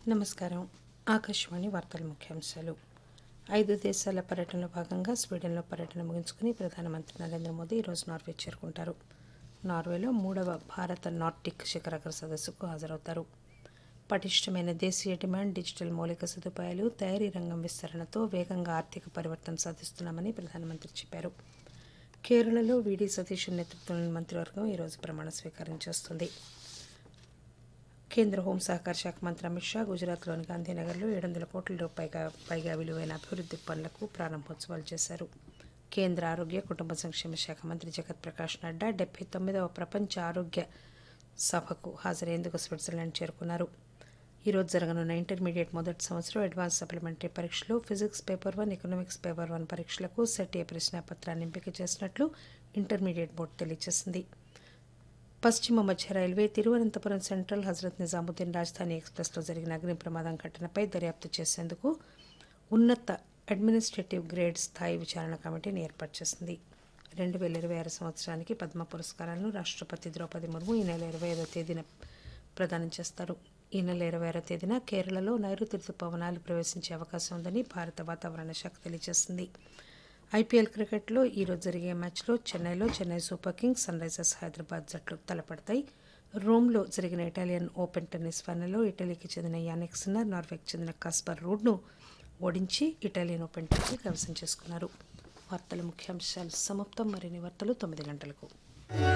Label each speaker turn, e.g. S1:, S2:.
S1: నమస్కారం ఆకాశవాణి వార్తల ముఖ్యాంశాలు ఐదు దేశాల పర్యటనలో భాగంగా స్వీడన్లో పర్యటన ముగించుకుని ప్రధానమంత్రి నరేంద్ర మోదీ ఈరోజు నార్వే చేరుకుంటారు నార్వేలో మూడవ భారత నార్డిక్ శిఖరాగ్ర సదస్సుకు హాజరవుతారు పటిష్టమైన దేశీయ డిమాండ్ డిజిటల్ మౌలిక సదుపాయాలు తయారీ రంగం విస్తరణతో వేగంగా ఆర్థిక పరివర్తన సాధిస్తున్నామని ప్రధానమంత్రి చెప్పారు కేరళలో వీడి సతీష్ నేతృత్వంలోని మంత్రివర్గం ఈరోజు ప్రమాణ స్వీకారం చేస్తుంది కేంద్ర హోం సహకార శాఖ మంత్రి అమిత్ షా గుజరాత్లోని గాంధీనగర్లో ఏడు వందల కోట్ల రూపాయల పైగా విలువైన అభివృద్ది పనులకు ప్రారంభోత్సవాలు చేశారు కేంద్ర ఆరోగ్య కుటుంబ సంక్షేమ శాఖ మంత్రి జగత్ ప్రకాష్ నడ్డా డెబ్బై తొమ్మిదవ ప్రపంచ ఆరోగ్య సభకు హాజరయ్యేందుకు స్విట్జర్లాండ్ చేరుకున్నారు ఈరోజు జరగనున్న ఇంటర్మీడియట్ మొదటి సంవత్సరం అడ్వాన్స్ సప్లిమెంటరీ పరీక్షలో physics paper one economics paper one పరీక్షలకు సెట్ ఏ ప్రశ్నాపత్రాన్ని ఎంపిక చేసినట్లు ఇంటర్మీడియట్ బోర్డు తెలియజేసింది పశ్చిమ మధ్య రైల్వే తిరువనంతపురం సెంట్రల్ హజరత్ నిజాముద్దీన్ రాజధాని ఎక్స్ప్రెస్లో జరిగిన అగ్ని ప్రమాదం ఘటనపై దర్యాప్తు చేసేందుకు ఉన్నత అడ్మినిస్ట్రేటివ్ గ్రేడ్ స్థాయి విచారణ కమిటీని ఏర్పాటు చేసింది రెండు వేల ఇరవై ఆరు సంవత్సరానికి పద్మ పురస్కారాలను రాష్ట్రపతి ద్రౌపది ముర్ము ఈ నెల ఇరవై ఐదో తేదీన ప్రదానం చేస్తారు ఈ నెల ఇరవై ఆరో తేదీన కేరళలో నైరుతి రుతుపవనాలు ప్రవేశించే అవకాశం ఉందని భారత వాతావరణ శాఖ తెలియజేసింది ఐపీఎల్ క్రికెట్లో ఈరోజు జరిగే మ్యాచ్లో చెన్నైలో Chennai super kings Sunrisers Hyderabad జట్లు తలపడతాయి రోమ్లో జరిగిన ఇటాలియన్ ఓపెన్ టెన్నిస్ ఫైనల్లో ఇటలీకి చెందిన యానిక్ సిన్నర్ నార్వేకి చెందిన కాస్పర్ రూడ్ను ఓడించి ఇటాలియన్ ఓపెన్ టైటిల్ కైవసం చేసుకున్నారు వార్తల ముఖ్యాంశాలు సమాప్తం మరిన్ని వార్తలు తొమ్మిది గంటలకు